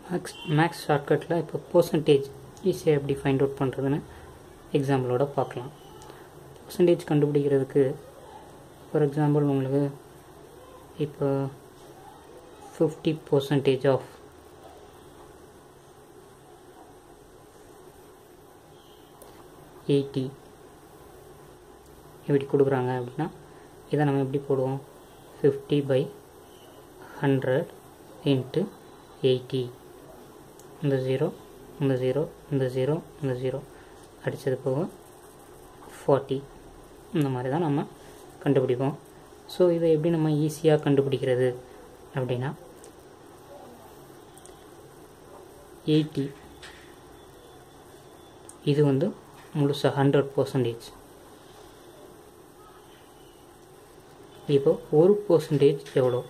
maths maths ஷார்ட்கட்டில் இப்போ percentage ஈஸியாக எப்படி ஃபைண்ட் அவுட் பண்ணுறதுன்னு எக்ஸாம்பிளோட பார்க்கலாம் பர்சன்டேஜ் கண்டுபிடிக்கிறதுக்கு ஃபார் எக்ஸாம்பிள் உங்களுக்கு இப்போ ஃபிஃப்டி பர்சன்டேஜ் ஆஃப் எயிட்டி எப்படி கொடுக்குறாங்க அப்படின்னா இதை நம்ம எப்படி போடுவோம் fifty by hundred into eighty இந்த ஜீரோ இந்த ஜீரோ இந்த ஜீரோ இந்த ஜீரோ அடித்தது போக ஃபார்ட்டி இந்த மாதிரி தான் நம்ம கண்டுபிடிப்போம் ஸோ இதை எப்படி நம்ம ஈஸியாக கண்டுபிடிக்கிறது அப்படின்னா எயிட்டி இது வந்து முழுசாக ஹண்ட்ரட் பர்சன்டேஜ் இப்போ ஒரு பர்சன்டேஜ் எவ்வளோ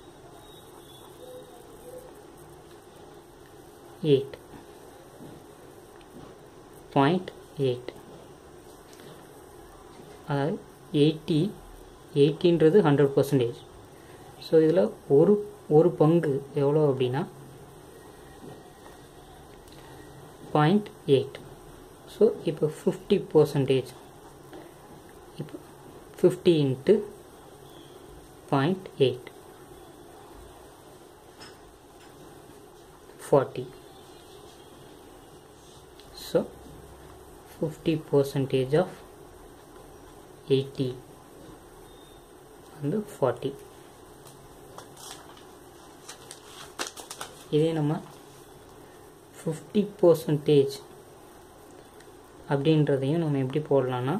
எயிட் பாயிண்ட் எயிட் அதாவது எயிட்டி எயிட்டின்றது ஹண்ட்ரட் பர்சன்டேஜ் ஸோ இதில் ஒரு ஒரு பங்கு எவ்வளோ அப்படின்னா பாயிண்ட் எயிட் ஸோ இப்போ ஃபிஃப்டி பர்சன்டேஜ் இப்போ fifty into point eight forty so fifty percentage of eighty வந்து ஃபார்ட்டி இதே நம்ம ஃபிஃப்டி பர்சன்டேஜ் அப்படின்றதையும் நம்ம எப்படி போடலான்னா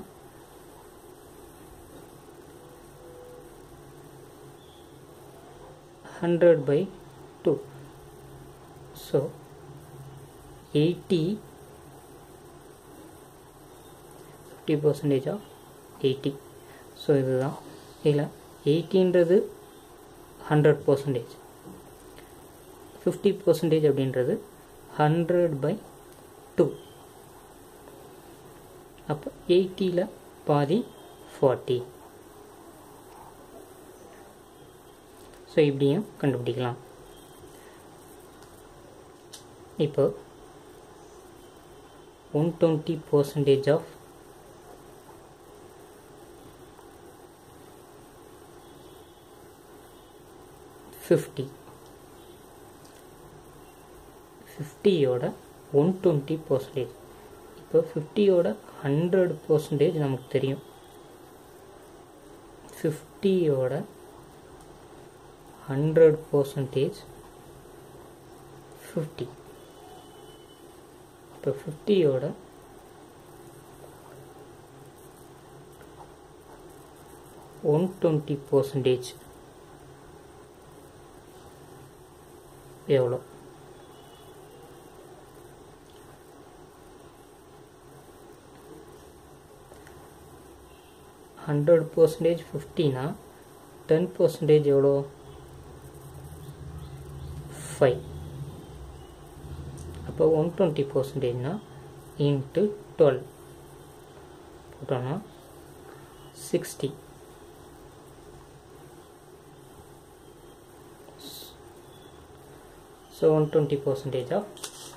hundred by two so eighty fifty percentage of eighty so இதுதான் இதில் எயிட்டின்றது ஹண்ட்ரட் பர்சன்டேஜ் ஃபிஃப்டி பர்சன்டேஜ் அப்படின்றது ஹண்ட்ரட் பை டூ அப்போ எயிட்டியில் பாதி ஃபார்ட்டி ஸோ இப்படியும் கண்டுபிடிக்கலாம் இப்போ one twenty percentage of fifty ஃபிஃப்டியோட ஒன் டுவெண்ட்டி பர்சன்டேஜ் இப்போ ஃபிஃப்டியோட ஹண்ட்ரட் பர்சன்டேஜ் நமக்கு தெரியும் ஃபிஃப்டியோட ஹண்ட்ரட் பர்சன்டேஜ் ஃபிஃப்டி இப்போ ஃபிஃப்டியோட ஒன் டுவெண்ட்டி பர்சன்டேஜ் எவ்வளோ ஹண்ட்ரட் பர்சன்டேஜ் ஃபிஃப்டினா டென் பர்சன்டேஜ் எவ்வளோ ஃபைவ் அப்போ ஒன் டுவெண்ட்டி பர்சன்டேஜ்னா இன்ட்டு டுவெல் போட்டோம்னா sixty so 120 percentage of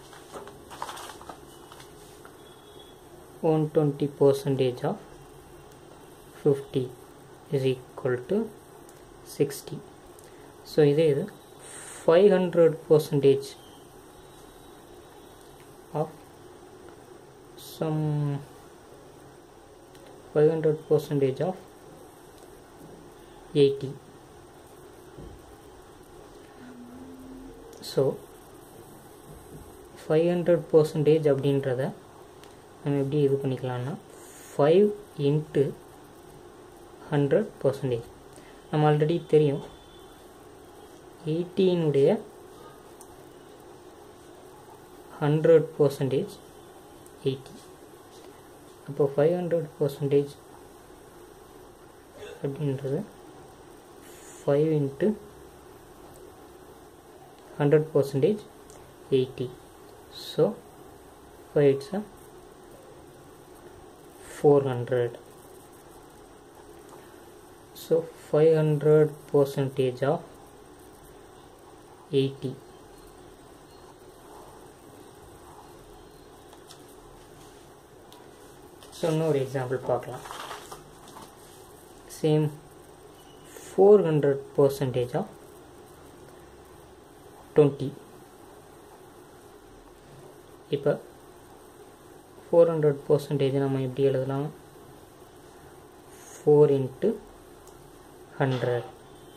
120 percentage of 50 is equal to 60 so இதே இது 500 percentage of some 500 percentage of 80 so five hundred percentage அப்படின்றத நம்ம எப்படி இது பண்ணிக்கலாம்னா ஃபைவ் இன்ட்டு ஹண்ட்ரட் பர்சன்டேஜ் நம்ம ஆல்ரெடி தெரியும் எயிட்டீனுடைய ஹண்ட்ரட் பர்சன்டேஜ் எயிட்டி அப்போ ஃபைவ் ஹண்ட்ரட் பர்சன்டேஜ் அப்படின்றது five into hundred percentage eighty so five it's four hundred so five hundred percentage of eighty so இன்னொரு எக்ஸாம்பிள் பார்க்கலாம் same four hundred percentage of twenty இப்போ four hundred percentage நம்ம எப்படி எழுதலாம் four into hundred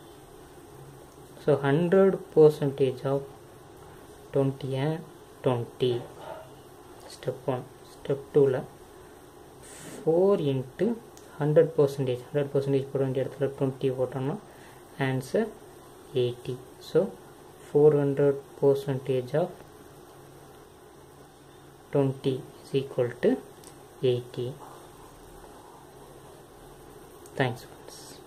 so hundred percentage of twenty and twenty step one step டூவில் four into hundred percentage hundred percentage போட வேண்டிய இடத்துல டுவெண்ட்டி போட்டோம்னா answer eighty so four hundred percentage of twenty is equal to eighty thanks friends